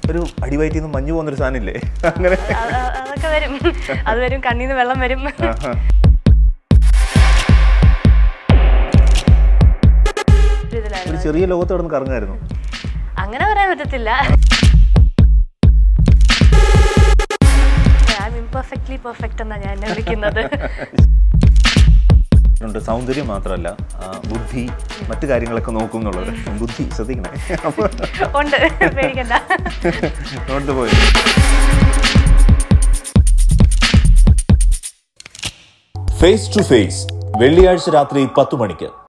ഒരു അടിവയറ്റിൽ നിന്ന് മഞ്ഞ് പോകുന്നൊരു സാധനമില്ലേ അങ്ങനെ അ- അ- അതൊക്കെ വരും അത് വരും കണ്ണീന്ന് വെള്ളം വരും ആഹാ. ഒരു ഇതിലായിരുന്നു ഒരു ചെറിയ ലോകത്ത് കിടന്ന് കറങ്ങായിരുന്നു അങ്ങനെ പറയാൻ പറ്റത്തില്ല ഞാൻ ഇംപെർഫെക്റ്റ്ലി പെർഫെക്റ്റ് എന്നാ ഞാൻ എന്നെ വിളിക്കുന്നത് ഉണ്ട് സൗന്ദര്യം മാത്രമല്ല ആ, ബുദ്ധി മറ്റു കാര്യങ്ങളൊക്കെ നോക്കും എന്നുള്ളത് ബുദ്ധി ശ്രദ്ധിക്കണേ അപ്പോൾ ഉണ്ട് പേടിക്കണ്ട നോട്ട് പോയി ഫേസ് ടു ഫേസ് വെള്ളിയാഴ്ച രാത്രി പത്ത് മണിക്ക്